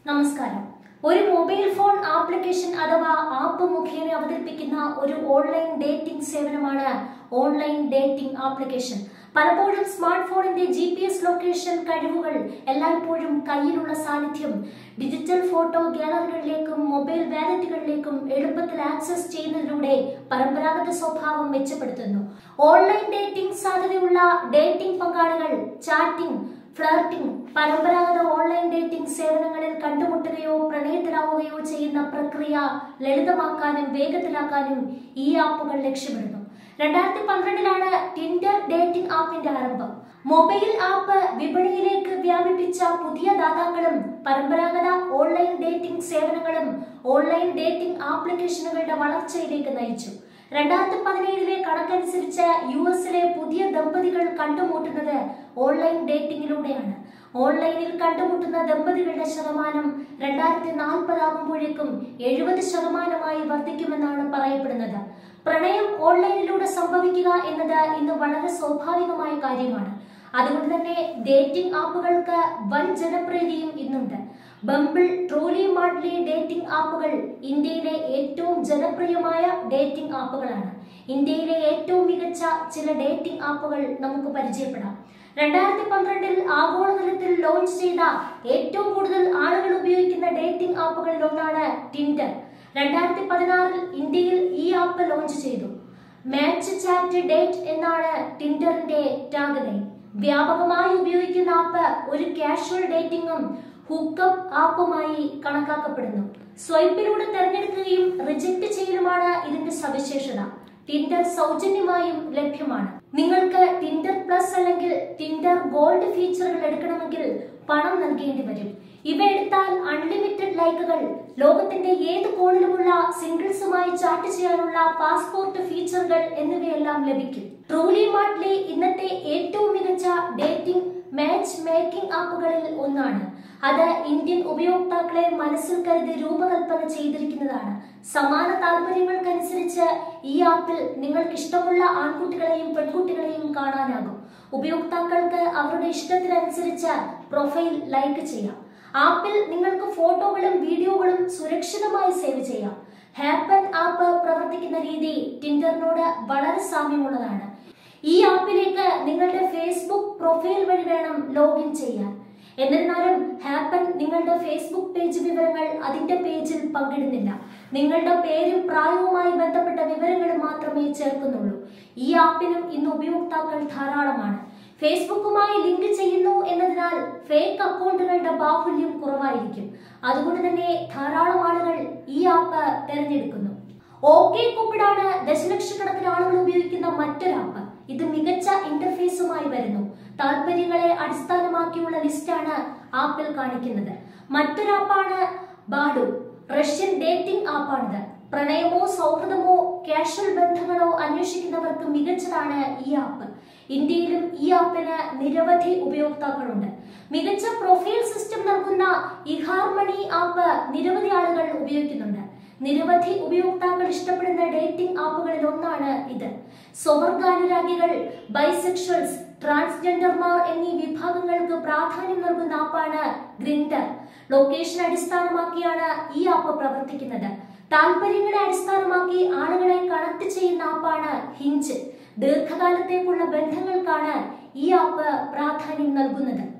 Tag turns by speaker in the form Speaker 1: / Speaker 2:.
Speaker 1: നമസ്കാരം ഒരു mobile phone application അഥവാ ആപ്പ് മുഖേന അവതരിപ്പിക്കുന്ന ഒരു ഓൺലൈൻ ഡേറ്റിംഗ് സേവനമാണ് ഓൺലൈൻ ഡേറ്റിംഗ് ആപ്ലിക്കേഷൻ പലപ്പോഴും സ്മാർട്ട് ഫോണിന്റെ ജി പി എസ് ലൊക്കേഷൻ കഴിവുകൾ എല്ലായ്പ്പോഴും കയ്യിലുള്ള സാന്നിധ്യം ഡിജിറ്റൽ ഫോട്ടോ ഗാലറികളിലേക്കും മൊബൈൽ വാലറ്റുകളിലേക്കും എളുപ്പത്തിൽ ആക്സസ് ചെയ്യുന്നതിലൂടെ പരമ്പരാഗത സ്വഭാവം മെച്ചപ്പെടുത്തുന്നു ഓൺലൈൻ ഡേറ്റിംഗ് സാധ്യതയുള്ള ഡേറ്റിംഗ് പങ്കാളികൾ ചാറ്റിംഗ് ഫ്ലർട്ടിംഗ് പരമ്പരാഗത ഓൺലൈൻ ഡേറ്റിംഗ് സേവനങ്ങളിൽ കണ്ടുമുട്ടുകയോ പ്രണയത്തിലാവുകയോ ചെയ്യുന്ന പ്രക്രിയ ലളിതമാക്കാനും വേഗത്തിലാക്കാനും ഈ ആപ്പുകൾ ലക്ഷ്യമിടുന്നു രണ്ടായിരത്തി പന്ത്രണ്ടിലാണ് ടിൻഡർ ഡേറ്റിംഗ് ആപ്പിന്റെ ആരംഭം മൊബൈൽ ആപ്പ് വിപണിയിലേക്ക് വ്യാപിപ്പിച്ച പുതിയ ദാതാക്കളും പരമ്പരാഗത ഓൺലൈൻ ഡേറ്റിംഗ് സേവനങ്ങളും ഓൺലൈൻ ഡേറ്റിംഗ് ആപ്ലിക്കേഷനുകളുടെ വളർച്ചയിലേക്ക് നയിച്ചു രണ്ടായിരത്തി പതിനേഴിലെ കണക്കനുസരിച്ച് യു എസിലെ പുതിയ ദമ്പതികൾ കണ്ടുമുട്ടുന്നത് ഓൺലൈൻ ഡേറ്റിംഗിലൂടെയാണ് ഓൺലൈനിൽ കണ്ടുമുട്ടുന്ന ദമ്പതികളുടെ ശതമാനം രണ്ടായിരത്തി നാൽപ്പതാകുമ്പോഴേക്കും എഴുപത് ശതമാനമായി വർദ്ധിക്കുമെന്നാണ് പറയപ്പെടുന്നത് പ്രണയം ഓൺലൈനിലൂടെ സംഭവിക്കുക എന്നത് ഇന്ന് വളരെ സ്വാഭാവികമായ കാര്യമാണ് അതുകൊണ്ട് തന്നെ ഡേറ്റിംഗ് ആപ്പുകൾക്ക് വൻ ജനപ്രീതിയും ഇന്നുണ്ട് ബംബിൾ ട്രൂലി മാഡ്ലി ഡേറ്റിംഗ് ആപ്പുകൾ ഇന്ത്യയിലെ ഏറ്റവും ജനപ്രിയമായ ഡേറ്റിംഗ് ആപ്പുകളാണ് ഇന്ത്യയിലെ ഏറ്റവും മികച്ച ചില ഡേറ്റിംഗ് ആപ്പുകൾ നമുക്ക് പരിചയപ്പെടാം രണ്ടായിരത്തി പന്ത്രണ്ടിൽ ആഗോളതലത്തിൽ ലോഞ്ച് ചെയ്ത ഏറ്റവും കൂടുതൽ ആളുകൾ ഉപയോഗിക്കുന്ന ഡേറ്റിംഗ് ആപ്പുകളിൽ ഒന്നാണ് ടിൻഡർ രണ്ടായിരത്തി പതിനാറിൽ ഇന്ത്യയിൽ ഈ ആപ്പ് ലോഞ്ച് ചെയ്തു മാച്ച് ചാറ്റ് ഡേറ്റ് എന്നാണ് ടിൻഡറിന്റെ ടാഗലൈൻ വ്യാപകമായി ഉപയോഗിക്കുന്ന ആപ്പ് ഒരു കാഷ്വൽ ഡേറ്റിംഗും ഹുക്കപ്പ് ആപ്പുമായി കണക്കാക്കപ്പെടുന്നു സ്വൈപ്പിലൂടെ തെരഞ്ഞെടുക്കുകയും റിജക്ട് ചെയ്യലുമാണ് ഇതിന്റെ സവിശേഷത ടിൻഡർ സൗജന്യമായും ലഭ്യമാണ് നിങ്ങൾക്ക് ടിൻഡർ പ്ലസ് അല്ലെങ്കിൽ ടിൻഡർ ഗോൾഡ് ഫീച്ചറുകൾ എടുക്കണമെങ്കിൽ പണം നൽകേണ്ടി വരും ഇവ എടുത്താൽ അൺലിമിറ്റഡ് ലൈക്കുകൾ ലോകത്തിന്റെ ഏത് കോണിലുമുള്ള സിംഗിൾസുമായി ചാറ്റ് ചെയ്യാനുള്ള പാസ്പോർട്ട് ഫീച്ചറുകൾ എന്നിവയെല്ലാം ലഭിക്കും ട്രൂലി മാർട്ട്ലി ഇന്നത്തെ ഏറ്റവും മികച്ച ഡേറ്റിംഗ് മാച്ച് മേക്കിംഗ് ആപ്പുകളിൽ ഒന്നാണ് അത് ഇന്ത്യൻ ഉപയോക്താക്കളെ മനസ്സിൽ കരുതി രൂപകൽപ്പന ചെയ്തിരിക്കുന്നതാണ് സമാന താല്പര്യങ്ങൾക്കനുസരിച്ച് ഈ ആപ്പിൽ നിങ്ങൾക്ക് ഇഷ്ടമുള്ള ആൺകുട്ടികളെയും പെൺകുട്ടികളെയും കാണാനാകും ഉപയോക്താക്കൾക്ക് അവരുടെ ഇഷ്ടത്തിനനുസരിച്ച് പ്രൊഫൈൽ ലൈക്ക് ചെയ്യാം ആപ്പിൽ നിങ്ങൾക്ക് ഫോട്ടോകളും വീഡിയോകളും സുരക്ഷിതമായി സേവ് ചെയ്യാം ഹാപ്പൻ ആപ്പ് പ്രവർത്തിക്കുന്ന രീതി ടിൻഡറിനോട് വളരെ സാമ്യമുള്ളതാണ് ഈ ആപ്പിലേക്ക് നിങ്ങളുടെ ഫേസ്ബുക്ക് പ്രൊഫൈൽ വഴി വേണം ലോഗിൻ ചെയ്യാൻ എന്നിരുന്നാലും ഹാപ്പൻ നിങ്ങളുടെ ഫേസ്ബുക്ക് പേജ് വിവരങ്ങൾ അതിന്റെ പേജിൽ പങ്കിടുന്നില്ല നിങ്ങളുടെ പേരും പ്രായവുമായി ബന്ധപ്പെട്ട വിവരങ്ങൾ മാത്രമേ ചേർക്കുന്നുള്ളൂ ഈ ആപ്പിനും ഇന്ന് ഉപയോക്താക്കൾ ധാരാളമാണ് ഫേസ്ബുക്കുമായി ലിങ്ക് ചെയ്യുന്നു എന്നതിനാൽ ഫേക്ക് അക്കൗണ്ടുകളുടെ ബാഹുല്യം കുറവായിരിക്കും അതുകൊണ്ട് തന്നെ ധാരാളം ആളുകൾ ഈ ആപ്പ് തിരഞ്ഞെടുക്കുന്നു ഓക്കെ കുപ്പിടാണ് ദശലക്ഷക്കണക്കിന് ആളുകൾ ഉപയോഗിക്കുന്ന മറ്റൊരു ആപ്പ് ഇത് മികച്ച ഇന്റർഫേസുമായി വരുന്നു താല്പര്യങ്ങളെ അടിസ്ഥാനമാക്കിയുള്ള ലിസ്റ്റാണ് ആപ്പിൽ കാണിക്കുന്നത് മറ്റൊരു ആപ്പാണ് ബാഡു റഷ്യൻ ഡേറ്റിംഗ് ആപ്പാണിത് പ്രണയമോ സൗഹൃദമോ കാഷ്വൽ ബന്ധങ്ങളോ അന്വേഷിക്കുന്നവർക്ക് മികച്ചതാണ് ഈ ആപ്പ് ഇന്ത്യയിലും ഈ ആപ്പിന് നിരവധി ഉപയോക്താക്കളുണ്ട് മികച്ച പ്രൊഫൈൽ സിസ്റ്റം നൽകുന്ന ഇഹാർമണി ആപ്പ് നിരവധി ആളുകൾ ഉപയോഗിക്കുന്നുണ്ട് നിരവധി ഉപയോക്താക്കൾ ഇഷ്ടപ്പെടുന്ന ഡേറ്റിംഗ് ആപ്പുകളിൽ ഒന്നാണ് ഇത് സ്വവർഗാനുരാഗികൾ ബൈസെക്ഷൽസ് ട്രാൻസ്ജെൻഡർമാർ എന്നീ വിഭാഗങ്ങൾക്ക് പ്രാധാന്യം നൽകുന്ന ആപ്പാണ് ഗ്രിൻഡർ ലൊക്കേഷൻ അടിസ്ഥാനമാക്കിയാണ് ഈ ആപ്പ് പ്രവർത്തിക്കുന്നത് താല്പര്യങ്ങളെ അടിസ്ഥാനമാക്കി ആളുകളെ കണക്ട് ചെയ്യുന്ന ആപ്പാണ് ഹിഞ്ച് ദീർഘകാലത്തേക്കുള്ള ബന്ധങ്ങൾക്കാണ് ഈ ആപ്പ് പ്രാധാന്യം നൽകുന്നത്